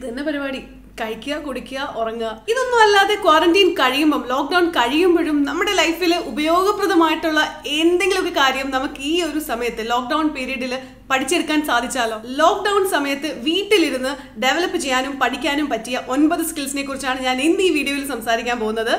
തന്നെ പരിപാടി കഴിക്കുക കുടിക്കുക ഉറങ്ങുക ഇതൊന്നും അല്ലാതെ ക്വാറന്റൈൻ കഴിയുമ്പം ലോക്ക്ഡൌൺ കഴിയുമ്പോഴും നമ്മുടെ ലൈഫിൽ ഉപയോഗപ്രദമായിട്ടുള്ള എന്തെങ്കിലുമൊക്കെ കാര്യം നമുക്ക് ഈ ഒരു സമയത്ത് ലോക്ക്ഡൌൺ പീരീഡിൽ പഠിച്ചെടുക്കാൻ സാധിച്ചാലോ ലോക്ക്ഡൌൺ സമയത്ത് വീട്ടിലിരുന്ന് ഡെവലപ്പ് ചെയ്യാനും പഠിക്കാനും പറ്റിയ ഒൻപത് സ്കിൽസിനെ കുറിച്ചാണ് ഞാൻ ഇന്ന് ഈ വീഡിയോയിൽ സംസാരിക്കാൻ പോകുന്നത്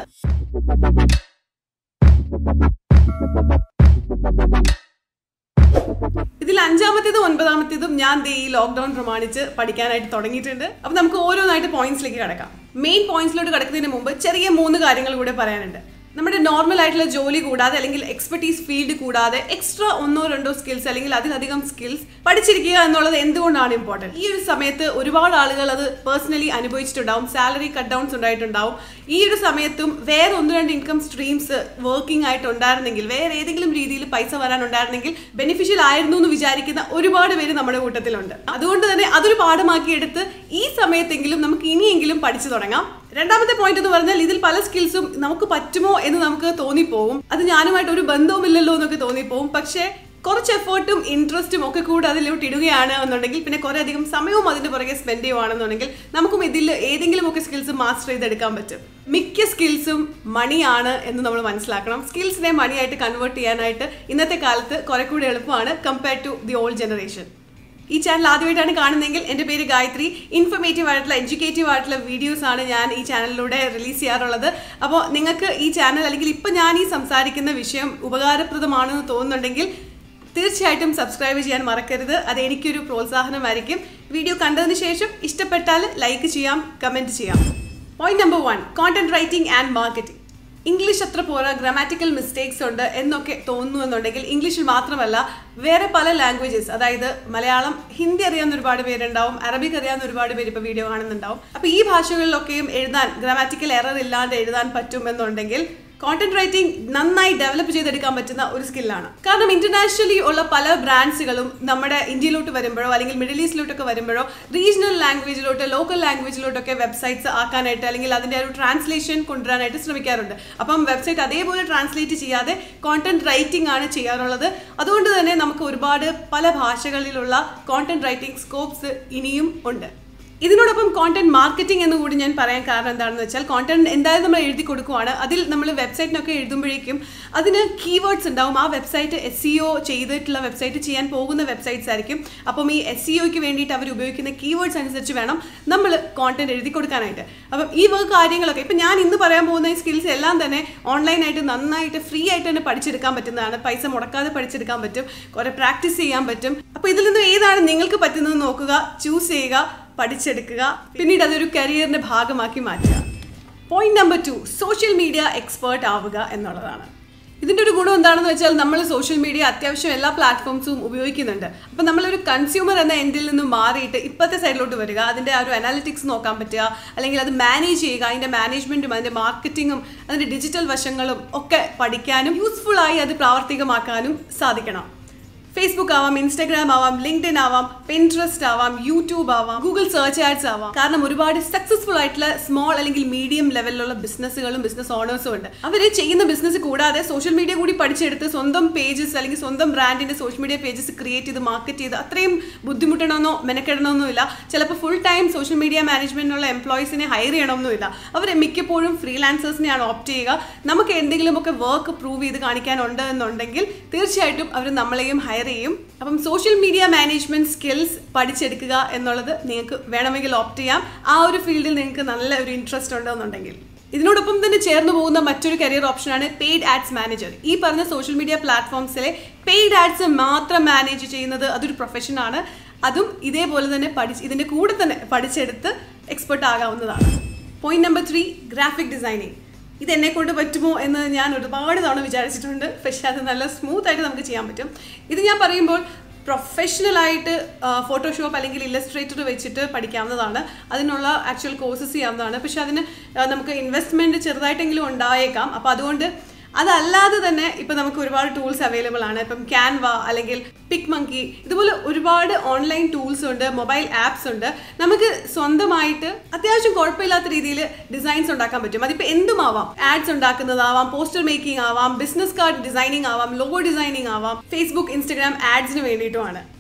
ഇതിൽ അഞ്ചാമത്തേതും ഒൻപതാമത്തേതും ഞാൻ ദേ ഈ ലോക്ക്ഡൌൺ പ്രമാണിച്ച് പഠിക്കാനായിട്ട് തുടങ്ങിയിട്ടുണ്ട് അപ്പൊ നമുക്ക് ഓരോന്നായിട്ട് പോയിന്റ്സിലേക്ക് കിടക്കാം മെയിൻ പോയിന്റ്സിലോട്ട് കിടക്കുന്നതിന് മുമ്പ് ചെറിയ മൂന്ന് കാര്യങ്ങൾ കൂടെ പറയാനുണ്ട് നമ്മുടെ നോർമൽ ആയിട്ടുള്ള ജോലി കൂടാതെ അല്ലെങ്കിൽ എക്സ്പെർട്ടീസ് ഫീൽഡ് കൂടാതെ എക്സ്ട്രാ ഒന്നോ രണ്ടോ സ്കിൽസ് അല്ലെങ്കിൽ അതിലധികം സ്കിൽസ് പഠിച്ചിരിക്കുക എന്നുള്ളത് എന്തുകൊണ്ടാണ് ഇമ്പോർട്ടൻറ്റ് ഈ ഒരു സമയത്ത് ഒരുപാട് ആളുകൾ അത് പേഴ്സണലി അനുഭവിച്ചിട്ടുണ്ടാവും സാലറി കട്ട് ഡൗൺസ് ഉണ്ടായിട്ടുണ്ടാവും ഈ ഒരു സമയത്തും വേറെ ഒന്ന് രണ്ട് ഇൻകം സ്ട്രീംസ് വർക്കിംഗ് ആയിട്ട് ഉണ്ടായിരുന്നെങ്കിൽ വേറെ ഏതെങ്കിലും രീതിയിൽ പൈസ വരാനുണ്ടായിരുന്നെങ്കിൽ ബെനിഫിഷ്യൽ ആയിരുന്നു എന്ന് വിചാരിക്കുന്ന ഒരുപാട് പേര് നമ്മുടെ കൂട്ടത്തിലുണ്ട് അതുകൊണ്ട് തന്നെ അതൊരു പാഠമാക്കി എടുത്ത് ഈ സമയത്തെങ്കിലും നമുക്ക് ഇനിയെങ്കിലും പഠിച്ചു തുടങ്ങാം രണ്ടാമത്തെ പോയിന്റ് എന്ന് പറഞ്ഞാൽ ഇതിൽ പല സ്കിൽസും നമുക്ക് പറ്റുമോ എന്ന് നമുക്ക് തോന്നിപ്പോവും അത് ഞാനുമായിട്ട് ഒരു ബന്ധവുമില്ലല്ലോ എന്നൊക്കെ തോന്നിപ്പോവും പക്ഷേ കുറച്ച് എഫേർട്ടും ഇൻട്രസ്റ്റും ഒക്കെ കൂടെ അതിലോട്ട് ഇടുകയാണ് എന്നുണ്ടെങ്കിൽ പിന്നെ കുറെ അധികം സമയവും അതിന്റെ പുറകെ സ്പെൻഡ് ചെയ്യുവാണെന്നുണ്ടെങ്കിൽ നമുക്കും ഇതിൽ ഏതെങ്കിലും ഒക്കെ സ്കിൽസ് മാസ്റ്റർ ചെയ്തെടുക്കാൻ പറ്റും മിക്ക സ്കിൽസും മണിയാണ് എന്ന് നമ്മൾ മനസ്സിലാക്കണം സ്കിൽസിനെ മണിയായിട്ട് കൺവേർട്ട് ചെയ്യാനായിട്ട് ഇന്നത്തെ കാലത്ത് കുറെ കൂടി എളുപ്പമാണ് compared to the old generation ഈ ചാനൽ ആദ്യമായിട്ടാണ് കാണുന്നതെങ്കിൽ എൻ്റെ പേര് ഗായത്രി ഇൻഫർമേറ്റീവ് ആയിട്ടുള്ള എഡ്യൂക്കേറ്റീവ് ആയിട്ടുള്ള വീഡിയോസ് ആണ് ഞാൻ ഈ ചാനലിലൂടെ റിലീസ് ചെയ്യാറുള്ളത് അപ്പോൾ നിങ്ങൾക്ക് ഈ ചാനൽ അല്ലെങ്കിൽ ഇപ്പം ഞാൻ ഈ സംസാരിക്കുന്ന വിഷയം ഉപകാരപ്രദമാണെന്ന് തോന്നുന്നുണ്ടെങ്കിൽ തീർച്ചയായിട്ടും സബ്സ്ക്രൈബ് ചെയ്യാൻ മറക്കരുത് അത് എനിക്കൊരു പ്രോത്സാഹനമായിരിക്കും വീഡിയോ കണ്ടതിന് ശേഷം ഇഷ്ടപ്പെട്ടാൽ ലൈക്ക് ചെയ്യാം കമൻറ്റ് ചെയ്യാം point number one content writing and marketing English അത്ര പോരാ ഗ്രാമാറ്റിക്കൽ മിസ്റ്റേക്സ് ഉണ്ട് എന്നൊക്കെ തോന്നുന്നു എന്നുണ്ടെങ്കിൽ ഇംഗ്ലീഷിൽ മാത്രമല്ല വേറെ പല ലാംഗ്വേജസ് അതായത് മലയാളം ഹിന്ദി അറിയാവുന്ന ഒരുപാട് പേരുണ്ടാവും അറബിക് അറിയാവുന്ന ഒരുപാട് പേര് ഇപ്പോൾ വീഡിയോ കാണുന്നുണ്ടാവും അപ്പോൾ ഈ ഭാഷകളിലൊക്കെയും എഴുതാൻ ഗ്രാമാറ്റിക്കൽ എറർ ഇല്ലാണ്ട് എഴുതാൻ പറ്റുമെന്നുണ്ടെങ്കിൽ കോണ്ടന്റ് റൈറ്റിംഗ് നന്നായി ഡെവലപ്പ് ചെയ്തെടുക്കാൻ പറ്റുന്ന ഒരു സ്കില്ലാണ് കാരണം ഇന്റർനാഷണലി ഉള്ള പല ബ്രാൻഡ്സുകളും നമ്മുടെ ഇന്ത്യയിലോട്ട് വരുമ്പോഴോ അല്ലെങ്കിൽ മിഡിൽ ഈസ്റ്റിലോട്ടൊക്കെ വരുമ്പോഴോ റീജിയണൽ ലാംഗ്വേജിലോട്ട് ലോക്കൽ ലാംഗ്വേജിലോട്ടൊക്കെ വെബ്സൈറ്റ്സ് ആക്കാനായിട്ട് അല്ലെങ്കിൽ അതിന്റെ ഒരു ട്രാൻസ്ലേഷൻ കൊണ്ടുവരാനായിട്ട് ശ്രമിക്കാറുണ്ട് അപ്പം വെബ്സൈറ്റ് അതേപോലെ ട്രാൻസ്ലേറ്റ് ചെയ്യാതെ കോണ്ടന്റ് റൈറ്റിംഗ് ആണ് ചെയ്യാറുള്ളത് അതുകൊണ്ട് തന്നെ നമുക്ക് ഒരുപാട് പല ഭാഷകളിലുള്ള കോണ്ടന്റ് റൈറ്റിംഗ് സ്കോപ്സ് ഇനിയും ഉണ്ട് ഇതിനോടൊപ്പം കോണ്ടന്റ് മാർക്കറ്റിംഗ് എന്ന് കൂടി ഞാൻ പറയാൻ കാരണം എന്താണെന്ന് വെച്ചാൽ കോണ്ടന്റ് എന്തായാലും നമ്മൾ എഴുതി കൊടുക്കുവാണ് അതിൽ നമ്മൾ വെബ്സൈറ്റിനൊക്കെ എഴുതുമ്പോഴേക്കും അതിന് കീവേഡ്സ് ഉണ്ടാവും ആ വെബ്സൈറ്റ് എസ് സി ഒ ചെയ്തിട്ടുള്ള വെബ്സൈറ്റ് ചെയ്യാൻ പോകുന്ന വെബ്സൈറ്റ്സ് ആയിരിക്കും അപ്പം ഈ എസ് സി ഒക്ക് വേണ്ടിയിട്ട് അവർ ഉപയോഗിക്കുന്ന കീവേഡ്സ് അനുസരിച്ച് വേണം നമ്മൾ കോണ്ടന്റ് എഴുതി കൊടുക്കാനായിട്ട് അപ്പം ഈ വക കാര്യങ്ങളൊക്കെ ഇപ്പം ഞാൻ ഇന്ന് പറയാൻ പോകുന്ന ഈ സ്കിൽസ് എല്ലാം തന്നെ ഓൺലൈനായിട്ട് നന്നായിട്ട് ഫ്രീ ആയിട്ട് തന്നെ പഠിച്ചെടുക്കാൻ പറ്റുന്നതാണ് പൈസ മുടക്കാതെ പഠിച്ചെടുക്കാൻ പറ്റും കുറെ പ്രാക്ടീസ് ചെയ്യാൻ പറ്റും അപ്പോൾ ഇതിൽ നിന്ന് ഏതാണ് നിങ്ങൾക്ക് പറ്റുന്നത് നോക്കുക ചൂസ് ചെയ്യുക പഠിച്ചെടുക്കുക പിന്നീട് അതൊരു കരിയറിന്റെ ഭാഗമാക്കി മാറ്റുക point number two social media expert ആവുക എന്നുള്ളതാണ് ഇതിൻ്റെ ഒരു ഗുണം എന്താണെന്ന് വെച്ചാൽ നമ്മൾ സോഷ്യൽ മീഡിയ അത്യാവശ്യം എല്ലാ പ്ലാറ്റ്ഫോംസും ഉപയോഗിക്കുന്നുണ്ട് അപ്പം നമ്മളൊരു കൺസ്യൂമർ എന്ന എൻഡിൽ നിന്ന് മാറിയിട്ട് ഇപ്പോഴത്തെ സൈഡിലോട്ട് വരിക അതിൻ്റെ ആ ഒരു അനാലിറ്റിക്സ് നോക്കാൻ പറ്റുക അല്ലെങ്കിൽ അത് മാനേജ് ചെയ്യുക അതിൻ്റെ മാനേജ്മെൻറ്റും അതിൻ്റെ മാർക്കറ്റിങ്ങും അതിൻ്റെ ഡിജിറ്റൽ വശങ്ങളും ഒക്കെ പഠിക്കാനും യൂസ്ഫുൾ ആയി അത് പ്രാവർത്തികമാക്കാനും സാധിക്കണം ഫേസ്ബുക്ക് ആവാം ഇൻസ്റ്റാഗ്രാം ആവാം ലിങ്ക്ഡിൻ ആവാം പിൻട്രസ്റ്റ് ആവാം യൂട്യൂബ് ആവാം ഗൂഗിൾ സെർച്ച് ആഡ്സ് ആവാം കാരണം ഒരുപാട് സക്സസ്ഫുൾ ആയിട്ടുള്ള സ്മോൾ അല്ലെങ്കിൽ മീഡിയം ലെവലിലുള്ള ബിസിനസ്സുകളും ബിസിനസ് ഓണേഴ്സും ഉണ്ട് അവർ ചെയ്യുന്ന ബിസിനസ് കൂടാതെ സോഷ്യൽ മീഡിയ കൂടി പഠിച്ചെടുത്ത് സ്വന്തം പേജസ് അല്ലെങ്കിൽ സ്വന്തം ബ്രാൻഡിന്റെ സോഷ്യൽ മീഡിയ പേജസ് ക്രിയേറ്റ് ചെയ്ത് മാർക്കറ്റ് ചെയ്ത് അത്രയും ബുദ്ധിമുട്ടണമെന്നോ മെനക്കെടണമെന്നോ ചിലപ്പോൾ ഫുൾ ടൈം സോഷ്യൽ മീഡിയ മാനേജ്മെന്റിനുള്ള എംപ്ലോയീസിനെ ഹയർ ചെയ്യണമെന്നില്ല അവർ മിക്കപ്പോഴും ഫ്രീലാൻസേഴ്സിനെയാണ് ഓപ്റ്റ് ചെയ്യുക നമുക്ക് എന്തെങ്കിലുമൊക്കെ വർക്ക് പ്രൂവ് ചെയ്ത് കാണിക്കാനുണ്ട് എന്നുണ്ടെങ്കിൽ തീർച്ചയായിട്ടും അവർ നമ്മളെയും ഹയർ ചെയ്യും അപ്പം സോഷ്യൽ മീഡിയ മാനേജ്മെന്റ് സ്കിൽസ് പഠിച്ചെടുക്കുക എന്നുള്ളത് നിങ്ങൾക്ക് വേണമെങ്കിൽ ഓപ്റ്റ് ചെയ്യാം ആ ഒരു ഫീൽഡിൽ നിങ്ങൾക്ക് നല്ല ഒരു ഇൻട്രസ്റ്റ് ഉണ്ടെന്നുണ്ടെങ്കിൽ ഇതിനോടൊപ്പം തന്നെ ചേർന്ന് പോകുന്ന മറ്റൊരു കരിയർ ഓപ്ഷനാണ് പെയ്ഡ് ആഡ്സ് മാനേജർ ഈ പറഞ്ഞ സോഷ്യൽ മീഡിയ പ്ലാറ്റ്ഫോംസിലെ പെയ്ഡ് ആഡ്സ് മാത്രം മാനേജ് ചെയ്യുന്നത് അതൊരു പ്രൊഫഷനാണ് അതും ഇതേപോലെ തന്നെ പഠിച്ച് ഇതിൻ്റെ കൂടെ തന്നെ പഠിച്ചെടുത്ത് എക്സ്പെർട്ട് ആകാവുന്നതാണ് point number three graphic designing ഇത് എന്നെ കൊണ്ട് പറ്റുമോ എന്ന് ഞാൻ ഒരുപാട് തവണ വിചാരിച്ചിട്ടുണ്ട് പക്ഷെ അത് നല്ല സ്മൂത്ത് ആയിട്ട് നമുക്ക് ചെയ്യാൻ പറ്റും ഇത് ഞാൻ പറയുമ്പോൾ പ്രൊഫഷണലായിട്ട് ഫോട്ടോഷോപ്പ് അല്ലെങ്കിൽ ഇല്ലസ്ട്രേറ്റർ വെച്ചിട്ട് പഠിക്കാവുന്നതാണ് അതിനുള്ള ആക്ച്വൽ കോഴ്സസ് ചെയ്യാവുന്നതാണ് പക്ഷെ അതിന് നമുക്ക് ഇൻവെസ്റ്റ്മെൻറ്റ് ചെറുതായിട്ടെങ്കിലും ഉണ്ടായേക്കാം അപ്പോൾ അതുകൊണ്ട് അതല്ലാതെ തന്നെ ഇപ്പം നമുക്ക് ഒരുപാട് ടൂൾസ് അവൈലബിൾ ആണ് ഇപ്പം ക്യാൻവ അല്ലെങ്കിൽ പിക് മങ്കി ഇതുപോലെ ഒരുപാട് ഓൺലൈൻ ടൂൾസ് ഉണ്ട് മൊബൈൽ ആപ്സ് ഉണ്ട് നമുക്ക് സ്വന്തമായിട്ട് അത്യാവശ്യം കുഴപ്പമില്ലാത്ത രീതിയിൽ ഡിസൈൻസ് ഉണ്ടാക്കാൻ പറ്റും അതിപ്പോൾ എന്തുമാവാം ആഡ്സ് ഉണ്ടാക്കുന്നതാവാം പോസ്റ്റർ മേക്കിംഗ് ആവാം ബിസിനസ് കാർഡ് ഡിസൈനിങ് ആവാം ലോഗോ ഡിസൈനിങ് ആവാം ഫേസ്ബുക്ക് ഇൻസ്റ്റഗ്രാം ആഡ്സിന് വേണ്ടിയിട്ടുമാണ്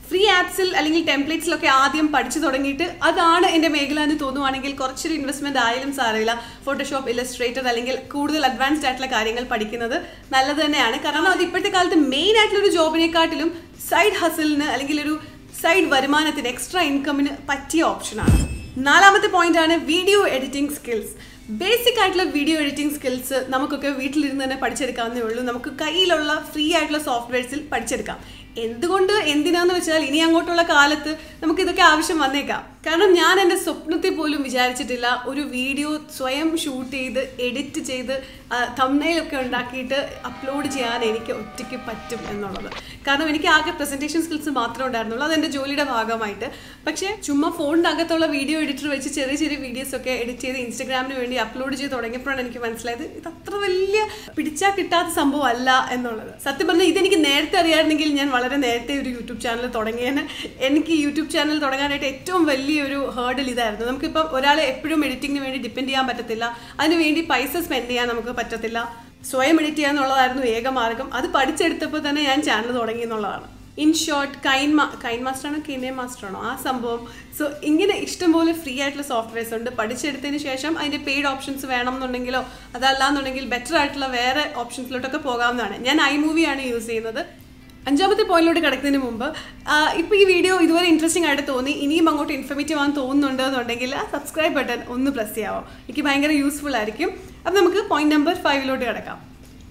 ഫ്രീ ആപ്സിൽ അല്ലെങ്കിൽ ടെംപ്ലേറ്റ്സിലൊക്കെ ആദ്യം പഠിച്ചു തുടങ്ങിയിട്ട് അതാണ് എൻ്റെ മേഖല എന്ന് തോന്നുവാണെങ്കിൽ കുറച്ചൊരു ഇൻവെസ്റ്റ്മെന്റ് ആയാലും സാരമില്ല ഫോട്ടോഷോപ്പ് ഇല്ലസ്ട്രേറ്റർ അല്ലെങ്കിൽ കൂടുതൽ അഡ്വാൻസ്ഡ് ആയിട്ടുള്ള കാര്യങ്ങൾ പഠിക്കുന്നത് നല്ലത് തന്നെയാണ് കാരണം അത് ഇപ്പോഴത്തെ കാലത്ത് മെയിൻ ആയിട്ടുള്ള ഒരു ജോബിനെക്കാട്ടിലും സൈഡ് ഹസിലിന് അല്ലെങ്കിൽ ഒരു സൈഡ് വരുമാനത്തിന് എക്സ്ട്രാ ഇൻകമിന് പറ്റിയ ഓപ്ഷനാണ് നാലാമത്തെ പോയിന്റ് ആണ് വീഡിയോ എഡിറ്റിംഗ് സ്കിൽസ് ബേസിക് ആയിട്ടുള്ള വീഡിയോ എഡിറ്റിംഗ് സ്കിൽസ് നമുക്കൊക്കെ വീട്ടിലിരുന്ന് തന്നെ പഠിച്ചെടുക്കാവുന്നേ ഉള്ളൂ നമുക്ക് കയ്യിലുള്ള ഫ്രീ ആയിട്ടുള്ള സോഫ്റ്റ്വെയർസിൽ പഠിച്ചെടുക്കാം എന്തുകൊണ്ട് എന്തിനാന്ന് വെച്ചാൽ ഇനി അങ്ങോട്ടുള്ള കാലത്ത് നമുക്ക് ഇതൊക്കെ ആവശ്യം വന്നേക്കാം കാരണം ഞാൻ എൻ്റെ സ്വപ്നത്തിൽ പോലും വിചാരിച്ചിട്ടില്ല ഒരു വീഡിയോ സ്വയം ഷൂട്ട് ചെയ്ത് എഡിറ്റ് ചെയ്ത് തമ്മനയിലൊക്കെ ഉണ്ടാക്കിയിട്ട് അപ്ലോഡ് ചെയ്യാൻ എനിക്ക് ഒറ്റയ്ക്ക് പറ്റും എന്നുള്ളത് കാരണം എനിക്ക് ആകെ പ്രസൻറ്റേഷൻ സ്കിൽസ് മാത്രമേ ഉണ്ടായിരുന്നുള്ളൂ അത് എൻ്റെ ജോലിയുടെ ഭാഗമായിട്ട് പക്ഷേ ചുമ്മാ ഫോണിൻ്റെ അകത്തുള്ള വീഡിയോ എഡിറ്റർ വെച്ച് ചെറിയ ചെറിയ വീഡിയോസ് ഒക്കെ എഡിറ്റ് ചെയ്ത് ഇൻസ്റ്റഗ്രാമിന് വേണ്ടി അപ്ലോഡ് ചെയ്ത് തുടങ്ങിയപ്പോഴാണ് എനിക്ക് മനസ്സിലായത് ഇത് അത്ര വലിയ പിടിച്ചാൽ കിട്ടാത്ത സംഭവം അല്ല എന്നുള്ളത് സത്യം പറഞ്ഞാൽ ഇതെനിക്ക് നേരത്തെ അറിയാമായിരുന്നെങ്കിൽ ഞാൻ വളരെ നേരത്തെ ഒരു യൂട്യൂബ് ചാനൽ തുടങ്ങിയേനെ എനിക്ക് യൂട്യൂബ് ചാനൽ തുടങ്ങാനായിട്ട് ഏറ്റവും വലിയൊരു ഹേർഡിൽ ഇതായിരുന്നു നമുക്കിപ്പോൾ ഒരാളെ എപ്പോഴും എഡിറ്റിങ്ങിന് വേണ്ടി ഡിപ്പെൻഡ് ചെയ്യാൻ പറ്റത്തില്ല അതിന് വേണ്ടി പൈസ സ്പെൻഡ് ചെയ്യാൻ നമുക്ക് പറ്റത്തില്ല സ്വയം എഡിറ്റ് ചെയ്യാന്നുള്ളതായിരുന്നു ഏക മാർഗം അത് പഠിച്ചെടുത്തപ്പോൾ തന്നെ ഞാൻ ചാനൽ തുടങ്ങി എന്നുള്ളതാണ് ഇൻ ഷോർട്ട് കൈൻ മാ കൈൻ മാസ്റ്റർ ആണോ കിനെ മാസ്റ്റർ ആണോ ആ സംഭവം സോ ഇങ്ങനെ ഇഷ്ടംപോലെ ഫ്രീ ആയിട്ടുള്ള സോഫ്റ്റ്വെയർസ് ഉണ്ട് പഠിച്ചെടുത്തതിന് ശേഷം അതിൻ്റെ പെയ്ഡ് ഓപ്ഷൻസ് വേണം എന്നുണ്ടെങ്കിലോ അതല്ലാന്നുണ്ടെങ്കിൽ ബെറ്റർ ആയിട്ടുള്ള വേറെ ഓപ്ഷൻസിലോട്ടൊക്കെ പോകാവുന്നതാണ് ഞാൻ ഐ മൂവിയാണ് യൂസ് ചെയ്യുന്നത് അഞ്ചാമത്തെ പോയിന്റിലോട്ട് കിടക്കുന്നതിന് മുമ്പ് ഇപ്പോൾ ഈ വീഡിയോ ഇതുവരെ ഇൻട്രസ്റ്റിംഗ് ആയിട്ട് തോന്നി ഇനിയും അങ്ങോട്ട് ഇൻഫർമേറ്റീവ് ആണെന്ന് തോന്നുന്നുണ്ട് എന്നുണ്ടെങ്കിൽ ആ സബ്സ്ക്രൈബ് ബട്ടൺ ഒന്ന് പ്രസ് ചെയ്യാമോ എനിക്ക് ഭയങ്കര യൂസ്ഫുൾ ആയിരിക്കും അപ്പം നമുക്ക് പോയിന്റ് നമ്പർ ഫൈവിലോട്ട് കിടക്കാം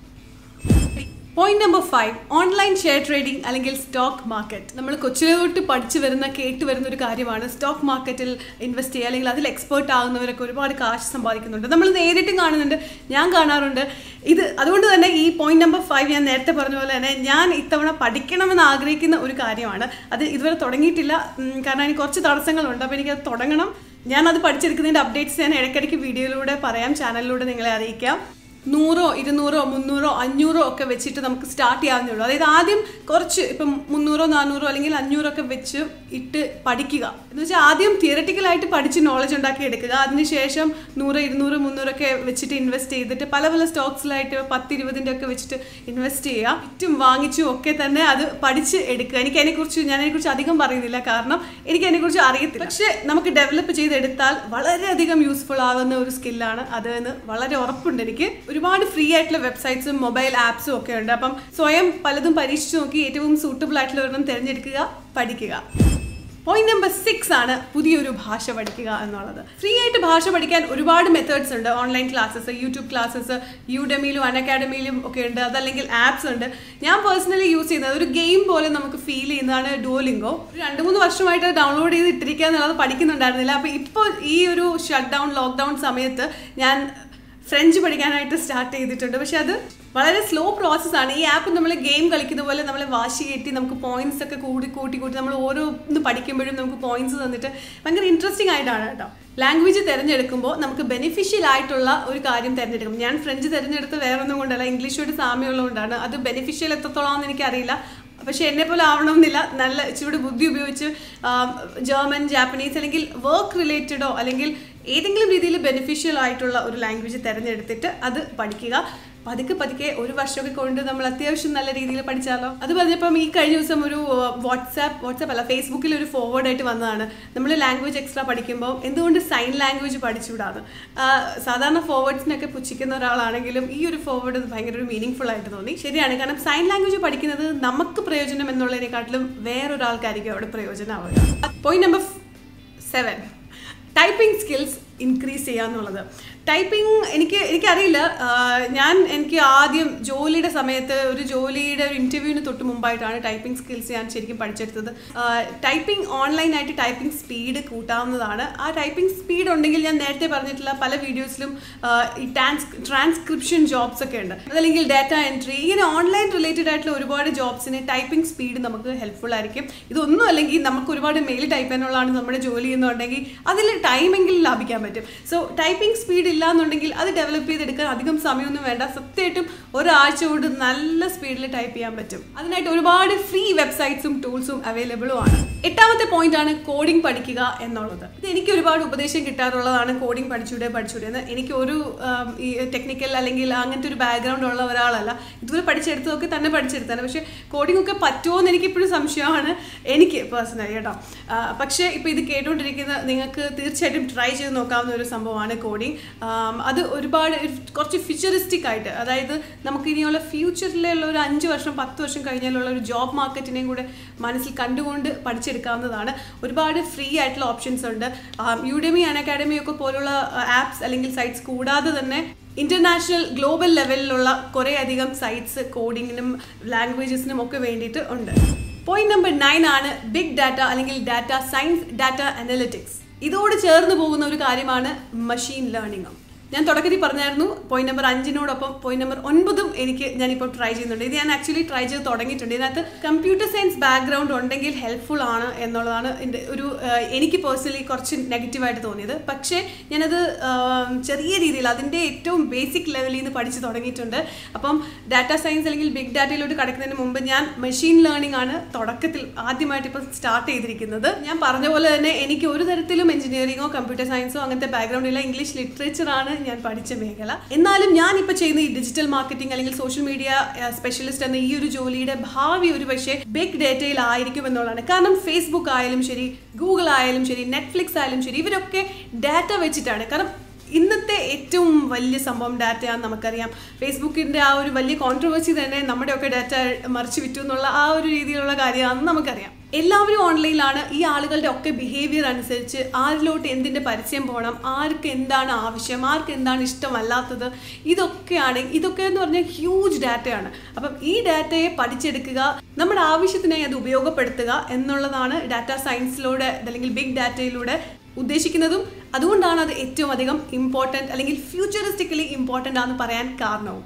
point number five online share trading അല്ലെങ്കിൽ സ്റ്റോക്ക് മാർക്കറ്റ് നമ്മൾ കൊച്ചിലോട്ട് പഠിച്ചു വരുന്ന കേട്ട് വരുന്ന ഒരു കാര്യമാണ് സ്റ്റോക്ക് മാർക്കറ്റിൽ ഇൻവെസ്റ്റ് ചെയ്യുക അല്ലെങ്കിൽ അതിൽ എക്സ്പേർട്ട് ആകുന്നവരൊക്കെ ഒരുപാട് കാശ് സമ്പാദിക്കുന്നുണ്ട് നമ്മൾ നേരിട്ടും കാണുന്നുണ്ട് ഞാൻ കാണാറുണ്ട് ഇത് അതുകൊണ്ട് തന്നെ ഈ പോയിന്റ് നമ്പർ ഫൈവ് ഞാൻ നേരത്തെ പറഞ്ഞ പോലെ തന്നെ ഞാൻ ഇത്തവണ പഠിക്കണമെന്ന് ആഗ്രഹിക്കുന്ന ഒരു കാര്യമാണ് അത് ഇതുവരെ തുടങ്ങിയിട്ടില്ല ഉം, കാരണം അതിന് കുറച്ച് തടസ്സങ്ങളുണ്ട് അപ്പോൾ എനിക്കത് തുടങ്ങണം ഞാൻ അത് പഠിച്ചെടുക്കുന്നതിൻ്റെ അപ്ഡേറ്റ്സ് ഞാൻ ഇടയ്ക്കിടയ്ക്ക് വീഡിയോയിലൂടെ പറയാം ചാനലിലൂടെ നിങ്ങളെ അറിയിക്കാം നൂറോ ഇരുന്നൂറോ മുന്നൂറോ അഞ്ഞൂറോ ഒക്കെ വെച്ചിട്ട് നമുക്ക് സ്റ്റാർട്ട് ചെയ്യാവുന്നേ ഉള്ളൂ അതായത് ആദ്യം കുറച്ച് ഇപ്പം മുന്നൂറോ നാനൂറോ അല്ലെങ്കിൽ അഞ്ഞൂറോ ഒക്കെ വെച്ച് ഇട്ട് പഠിക്കുക എന്ന് വെച്ചാൽ ആദ്യം തിയറട്ടിക്കലായിട്ട് പഠിച്ച് നോളജ് ഉണ്ടാക്കി എടുക്കുക അതിനുശേഷം നൂറ് ഇരുന്നൂറ് മുന്നൂറൊക്കെ വെച്ചിട്ട് ഇൻവെസ്റ്റ് ചെയ്തിട്ട് പല പല സ്റ്റോക്സിലായിട്ട് പത്ത് ഇരുപതിൻ്റെ ഒക്കെ വെച്ചിട്ട് ഇൻവെസ്റ്റ് ചെയ്യുക വിറ്റും വാങ്ങിച്ചും ഒക്കെ തന്നെ അത് പഠിച്ച് എടുക്കുക എനിക്ക് അതിനെക്കുറിച്ച് ഞാൻ അതിനെക്കുറിച്ച് അധികം പറയുന്നില്ല കാരണം എനിക്ക് അതിനെക്കുറിച്ച് അറിയത്തില്ല പക്ഷേ നമുക്ക് ഡെവലപ്പ് ചെയ്തെടുത്താൽ വളരെയധികം യൂസ്ഫുൾ ആവുന്ന ഒരു സ്കില്ലാണ് അത് എന്ന് വളരെ ഉറപ്പുണ്ട് എനിക്ക് ഒരുപാട് ഫ്രീ ആയിട്ടുള്ള വെബ്സൈറ്റ്സും മൊബൈൽ ആപ്സും ഒക്കെ ഉണ്ട് അപ്പം സ്വയം പലതും പരീക്ഷിച്ച് നോക്കി ഏറ്റവും സൂട്ടബിൾ ആയിട്ടുള്ള ഒരെണ്ണം തിരഞ്ഞെടുക്കുക പഠിക്കുക പോയിന്റ് നമ്പർ സിക്സ് ആണ് പുതിയൊരു ഭാഷ പഠിക്കുക എന്നുള്ളത് ഫ്രീ ആയിട്ട് ഭാഷ പഠിക്കാൻ ഒരുപാട് മെത്തേഡ്സ് ഉണ്ട് ഓൺലൈൻ ക്ലാസ്സസ് യൂട്യൂബ് ക്ലാസ്സസ് യൂഡമിയിലും അൺ അക്കാഡമിയിലും ഒക്കെ ഉണ്ട് അതല്ലെങ്കിൽ ആപ്സ് ഉണ്ട് ഞാൻ പേഴ്സണലി യൂസ് ചെയ്യുന്നത് ഒരു ഗെയിം പോലെ നമുക്ക് ഫീൽ ചെയ്യുന്നതാണ് ഡുവലിംഗോ ഒരു രണ്ട് മൂന്ന് വർഷമായിട്ട് ഡൗൺലോഡ് ചെയ്ത് ഇട്ടിരിക്കുക എന്നുള്ളത് പഠിക്കുന്നുണ്ടായിരുന്നില്ല അപ്പോൾ ഇപ്പോൾ ഈ ഒരു ഷട്ട് ഡൗൺ ലോക്ക്ഡൗൺ സമയത്ത് ഞാൻ ഫ്രഞ്ച് പഠിക്കാനായിട്ട് സ്റ്റാർട്ട് ചെയ്തിട്ടുണ്ട് പക്ഷെ അത് വളരെ സ്ലോ പ്രോസസ്സാണ് ഈ ആപ്പ് നമ്മൾ ഗെയിം കളിക്കുന്ന പോലെ നമ്മളെ വാശി കയറ്റി നമുക്ക് പോയിന്റ്സ് ഒക്കെ കൂടി കൂട്ടി കൂട്ടി നമ്മൾ ഓരോന്ന് പഠിക്കുമ്പോഴും നമുക്ക് പോയിന്റ്സ് തന്നിട്ട് ഭയങ്കര ഇൻട്രസ്റ്റിംഗ് ആയിട്ടാണ് കേട്ടോ ലാംഗ്വേജ് തിരഞ്ഞെടുക്കുമ്പോൾ നമുക്ക് ബെനിഫിഷ്യൽ ആയിട്ടുള്ള ഒരു കാര്യം തിരഞ്ഞെടുക്കും ഞാൻ ഫ്രഞ്ച് തിരഞ്ഞെടുത്ത് വേറെ ഒന്നും കൊണ്ടല്ല ഇംഗ്ലീഷോട് സാമ്യമുള്ളതുകൊണ്ടാണ് അത് ബെനിഫിഷ്യൽ എത്രത്തോളമാണെന്ന് എനിക്കറിയില്ല പക്ഷെ എന്നെ പോലെ ആവണമെന്നില്ല നല്ല ഇച്ചിരി ബുദ്ധി ഉപയോഗിച്ച് ജർമ്മൻ ജാപ്പനീസ് അല്ലെങ്കിൽ വർക്ക് റിലേറ്റഡോ അല്ലെങ്കിൽ ഏതെങ്കിലും രീതിയിൽ ബെനിഫിഷ്യൽ ആയിട്ടുള്ള ഒരു ലാംഗ്വേജ് തിരഞ്ഞെടുത്തിട്ട് അത് പഠിക്കുക പതുക്കെ പതുക്കെ ഒരു വർഷമൊക്കെ കൊണ്ട് നമ്മൾ അത്യാവശ്യം നല്ല രീതിയിൽ പഠിച്ചാലോ അത് പറഞ്ഞപ്പം ഈ കഴിഞ്ഞ ദിവസം ഒരു വാട്സാപ്പ് വാട്സാപ്പ് അല്ല ഫേസ്ബുക്കിൽ ഒരു ഫോർവേഡ് ആയിട്ട് വന്നതാണ് നമ്മൾ ലാംഗ്വേജ് എക്സ്ട്രാ പഠിക്കുമ്പോൾ എന്തുകൊണ്ട് സൈൻ ലാംഗ്വേജ് പഠിച്ചുവിടാന്ന് ആ, സാധാരണ ഫോർവേഡ്സിനൊക്കെ പുച്ഛിക്കുന്ന ഒരാളാണെങ്കിലും ഈ ഒരു ഫോർവേഡ് ഭയങ്കര ഒരു മീനിങ് ഫുൾ ആയിട്ട് തോന്നി ശരിയാണ് കാരണം സൈൻ ലാംഗ്വേജ് പഠിക്കുന്നത് നമുക്ക് പ്രയോജനം എന്നുള്ളതിനെക്കാട്ടിലും വേറൊരാൾക്കായിരിക്കും അവിടെ പ്രയോജനമാവുക point number seven typing skills increase ചെയ്യുക എന്നുള്ളത് ടൈപ്പിംഗ് എനിക്ക് എനിക്കറിയില്ല ആ, ഞാൻ എനിക്ക് ആദ്യം ജോലിയുടെ സമയത്ത് ഒരു ജോലിയുടെ ഒരു ഇൻ്റർവ്യൂവിന് തൊട്ട് മുമ്പായിട്ടാണ് ടൈപ്പിംഗ് സ്കിൽസ് ഞാൻ ശരിക്കും പഠിച്ചെടുത്തത് ടൈപ്പിംഗ് ഓൺലൈനായിട്ട് ടൈപ്പിംഗ് സ്പീഡ് കൂട്ടാവുന്നതാണ് ആ ടൈപ്പിംഗ് സ്പീഡ് ഉണ്ടെങ്കിൽ ഞാൻ നേരത്തെ പറഞ്ഞിട്ടുള്ള പല വീഡിയോസിലും ആ, ഈ ട്രാൻസ് ട്രാൻസ്ക്രിപ്ഷൻ ജോബ്സ് ഒക്കെ ഉണ്ട് അതല്ലെങ്കിൽ ഡാറ്റ എൻട്രി ഇങ്ങനെ ഓൺലൈൻ റിലേറ്റഡ് ആയിട്ടുള്ള ഒരുപാട് ജോബ്സിന് ടൈപ്പിംഗ് സ്പീഡ് നമുക്ക് ഹെൽപ്ഫുൾ ആയിരിക്കും ഇതൊന്നും അല്ലെങ്കിൽ നമുക്ക് ഒരുപാട് മെയിൽ ടൈപ്പ് ചെയ്യാനുള്ളതാണ് നമ്മുടെ ജോലി എന്നുണ്ടെങ്കിൽ അതിൽ ടൈമെങ്കിലും ലാഭിക്കാൻ പറ്റും സോ ടൈപ്പിംഗ് സ്പീഡ് ഇല്ല എന്നുണ്ടെങ്കിൽ അത് ഡെവലപ്പ് ചെയ്തെടുക്കാൻ അധികം സമയമൊന്നും വേണ്ട സത്യമായിട്ടും ഒരാഴ്ച കൊണ്ട് നല്ല സ്പീഡിൽ ടൈപ്പ് ചെയ്യാൻ പറ്റും അതിനായിട്ട് ഒരുപാട് ഫ്രീ വെബ്സൈറ്റ്സും ടൂൾസും അവൈലബിളും ആണ് എട്ടാമത്തെ പോയിന്റ് ആണ് കോഡിംഗ് പഠിക്കുക എന്നുള്ളത് ഇത് എനിക്ക് ഒരുപാട് ഉപദേശം കിട്ടാറുള്ളതാണ് കോഡിംഗ് പഠിച്ചൂടെ പഠിച്ചൂടെ എന്ന് എനിക്ക് ഒരു ആം, ഈ ടെക്നിക്കൽ അല്ലെങ്കിൽ അങ്ങനത്തെ ഒരു ബാക്ക്ഗ്രൗണ്ട് ഉള്ള ഒരാളല്ല ഇതുവരെ പഠിച്ചെടുത്തതൊക്കെ തന്നെ പഠിച്ചെടുത്താണ് പക്ഷേ കോഡിംഗ് ഒക്കെ പറ്റുമോ എന്ന് എനിക്കിപ്പോഴും സംശയമാണ് എനിക്ക് പേഴ്സണലി കേട്ടോ ആ, പക്ഷേ ഇപ്പോൾ ഇത് കേട്ടുകൊണ്ടിരിക്കുന്ന നിങ്ങൾക്ക് തീർച്ചയായിട്ടും ട്രൈ ചെയ്ത് നോക്കാവുന്ന ഒരു സംഭവമാണ് കോഡിംഗ് അത് ഒരുപാട് കുറച്ച് ഫ്യൂച്ചറിസ്റ്റിക് ആയിട്ട് അതായത് നമുക്ക് ഇനിയുള്ള ഫ്യൂച്ചറിലുള്ള ഒരു അഞ്ച് വർഷം പത്ത് വർഷം കഴിഞ്ഞാലുള്ള ഒരു ജോബ് മാർക്കറ്റിനെയും കൂടെ മനസ്സിൽ കണ്ടുകൊണ്ട് പഠിച്ചെടുക്കാവുന്നതാണ് ഒരുപാട് ഫ്രീ ആയിട്ടുള്ള ഓപ്ഷൻസ് ഉണ്ട് യുഡെമി അൺ അക്കാഡമി ഒക്കെ പോലുള്ള ആപ്സ് അല്ലെങ്കിൽ സൈറ്റ്സ് കൂടാതെ തന്നെ ഇന്റർനാഷണൽ ഗ്ലോബൽ ലെവലിലുള്ള കുറേ അധികം സൈറ്റ്സ് കോഡിങ്ങിനും ലാംഗ്വേജസിനും ഒക്കെ വേണ്ടിയിട്ട് ഉണ്ട് പോയിന്റ് നമ്പർ നയൻ ആണ് ബിഗ് ഡാറ്റ അല്ലെങ്കിൽ ഡാറ്റ സയൻസ് ഡാറ്റ അനലിറ്റിക്സ് ഇതോട് ചേർന്ന് പോകുന്ന ഒരു കാര്യമാണ് മെഷീൻ ലേണിംഗും ഞാൻ തുടക്കത്തിൽ പറഞ്ഞായിരുന്നു പോയിന്റ് നമ്പർ അഞ്ചിനോടൊപ്പം പോയിന്റ് നമ്പർ ഒൻപതും എനിക്ക് ഞാനിപ്പോൾ ട്രൈ ചെയ്യുന്നുണ്ട് ഇത് ഞാൻ ആക്ച്വലി ട്രൈ ചെയ്ത് തുടങ്ങിയിട്ടുണ്ട് ഇതിനകത്ത് കമ്പ്യൂട്ടർ സയൻസ് ബാക്ക്ഗ്രൗണ്ട് ഉണ്ടെങ്കിൽ ഹെൽപ്ഫുൾ ആണ് എന്നുള്ളതാണ് എൻ്റെ ഒരു ആ, എനിക്ക് പേഴ്സണലി കുറച്ച് നെഗറ്റീവായിട്ട് തോന്നിയത് പക്ഷേ ഞാനത് ആ, ചെറിയ രീതിയിൽ അതിൻ്റെ ഏറ്റവും ബേസിക് ലെവലിൽ നിന്ന് പഠിച്ച് തുടങ്ങിയിട്ടുണ്ട് അപ്പം ഡാറ്റ സയൻസ് അല്ലെങ്കിൽ ബിഗ് ഡാറ്റയിലോട്ട് കടക്കുന്നതിന് മുമ്പ് ഞാൻ മെഷീൻ ലേണിംഗ് ആണ് തുടക്കത്തിൽ ആദ്യമായിട്ട് ഇപ്പോൾ സ്റ്റാർട്ട് ചെയ്തിരിക്കുന്നത് ഞാൻ പറഞ്ഞ പോലെ തന്നെ എനിക്ക് ഒരു തരത്തിലും എഞ്ചിനീയറിംഗോ കമ്പ്യൂട്ടർ സയൻസോ അങ്ങനത്തെ ബാക്ക്ഗ്രൗണ്ട് ഇല്ല ഇംഗ്ലീഷ് ലിറ്ററേച്ചർ ആണ് ഞാൻ പഠിച്ച മേഖല എന്നാലും ഞാൻ ഇപ്പോൾ ചെയ്യുന്ന ഈ ഡിജിറ്റൽ മാർക്കറ്റിംഗ് അല്ലെങ്കിൽ സോഷ്യൽ മീഡിയ സ്പെഷ്യലിസ്റ്റ് എന്ന ഈ ഒരു ജോലിയുടെ ഭാവി ഒരു പക്ഷേ ബിഗ് ഡേറ്റയിൽ ആയിരിക്കും എന്നുള്ളതാണ് കാരണം ഫേസ്ബുക്ക് ആയാലും ശരി ഗൂഗിൾ ആയാലും ശരി നെറ്റ്ഫ്ലിക്സ് ആയാലും ശരി ഇവരൊക്കെ ഡാറ്റ വെച്ചിട്ടാണ് കാരണം ഇന്നത്തെ ഏറ്റവും വലിയ സംഭവം ഡാറ്റയാണെന്ന് നമുക്കറിയാം ഫേസ്ബുക്കിന്റെ ആ ഒരു വലിയ കോൺട്രവേഴ്സി തന്നെ നമ്മുടെയൊക്കെ ഡാറ്റ മറിച്ച് വിറ്റു എന്നുള്ള ആ ഒരു രീതിയിലുള്ള കാര്യമാണെന്ന് നമുക്കറിയാം എല്ലാവരും ഓൺലൈനിലാണ് ഈ ആളുകളുടെ ഒക്കെ ബിഹേവിയർ അനുസരിച്ച് ആരിലോട്ട് എന്തിന്റെ പരസ്യം പോകണം ആർക്ക് എന്താണ് ആവശ്യം ആർക്ക് എന്താണ് ഇഷ്ടമല്ലാത്തത് ഇതൊക്കെയാണ് ഇതൊക്കെ എന്ന് പറഞ്ഞാൽ ഹ്യൂജ് ഡാറ്റയാണ് അപ്പം ഈ ഡാറ്റയെ പഠിച്ചെടുക്കുക നമ്മുടെ ആവശ്യത്തിനായി അത് ഉപയോഗപ്പെടുത്തുക എന്നുള്ളതാണ് ഡാറ്റ സയൻസിലൂടെ അല്ലെങ്കിൽ ബിഗ് ഡാറ്റയിലൂടെ ഉദ്ദേശിക്കുന്നതും അതുകൊണ്ടാണ് അത് ഏറ്റവും അധികം ഇമ്പോർട്ടൻറ്റ് അല്ലെങ്കിൽ ഫ്യൂച്ചറിസ്റ്റിക്കലി ഇമ്പോർട്ടൻ്റ് ആണെന്ന് പറയാൻ കാരണവും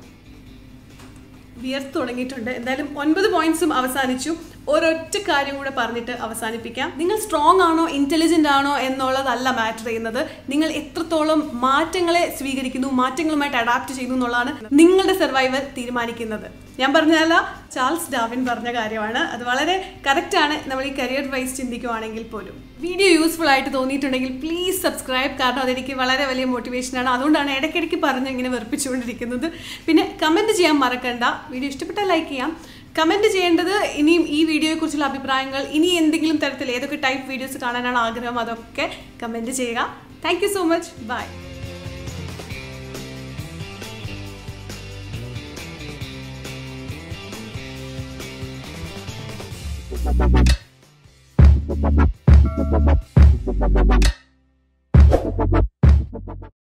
വിയർത്ത് തുടങ്ങിയിട്ടുണ്ട് എന്തായാലും ഒൻപത് പോയിന്റ്സും അവസാനിച്ചു ഒരൊറ്റ കാര്യം കൂടെ പറഞ്ഞിട്ട് അവസാനിപ്പിക്കാം നിങ്ങൾ സ്ട്രോങ് ആണോ ഇന്റലിജന്റ് ആണോ എന്നുള്ളതല്ല മാറ്റർ ചെയ്യുന്നത് നിങ്ങൾ എത്രത്തോളം മാറ്റങ്ങളെ സ്വീകരിക്കുന്നു മാറ്റങ്ങളുമായിട്ട് അഡാപ്റ്റ് ചെയ്യുന്നു എന്നുള്ളതാണ് നിങ്ങളുടെ സർവൈവൽ തീരുമാനിക്കുന്നത് ഞാൻ പറഞ്ഞതല്ല ചാൾസ് ഡാവിൻ പറഞ്ഞ കാര്യമാണ് അത് വളരെ കറക്റ്റ് ആണ് നമ്മൾ ഈ കരിയർ വൈസ് ചിന്തിക്കുവാണെങ്കിൽ പോലും വീഡിയോ യൂസ്ഫുൾ ആയിട്ട് തോന്നിയിട്ടുണ്ടെങ്കിൽ പ്ലീസ് സബ്സ്ക്രൈബ് കാരണം അതെനിക്ക് വളരെ വലിയ മോട്ടിവേഷനാണ് അതുകൊണ്ടാണ് ഇടയ്ക്കിടയ്ക്ക് പറഞ്ഞ് ഇങ്ങനെ വെറുപ്പിച്ചുകൊണ്ടിരിക്കുന്നത് പിന്നെ കമൻറ്റ് ചെയ്യാൻ മറക്കണ്ട വീഡിയോ ഇഷ്ടപ്പെട്ടാൽ ലൈക്ക് ചെയ്യാം കമൻറ്റ് ചെയ്യേണ്ടത് ഇനിയും ഈ വീഡിയോയെക്കുറിച്ചുള്ള അഭിപ്രായങ്ങൾ ഇനി എന്തെങ്കിലും തരത്തിൽ ഏതൊക്കെ ടൈപ്പ് വീഡിയോസ് കാണാനാണ് ആഗ്രഹം അതൊക്കെ കമൻറ്റ് ചെയ്യുക thank you so much bye Thank you.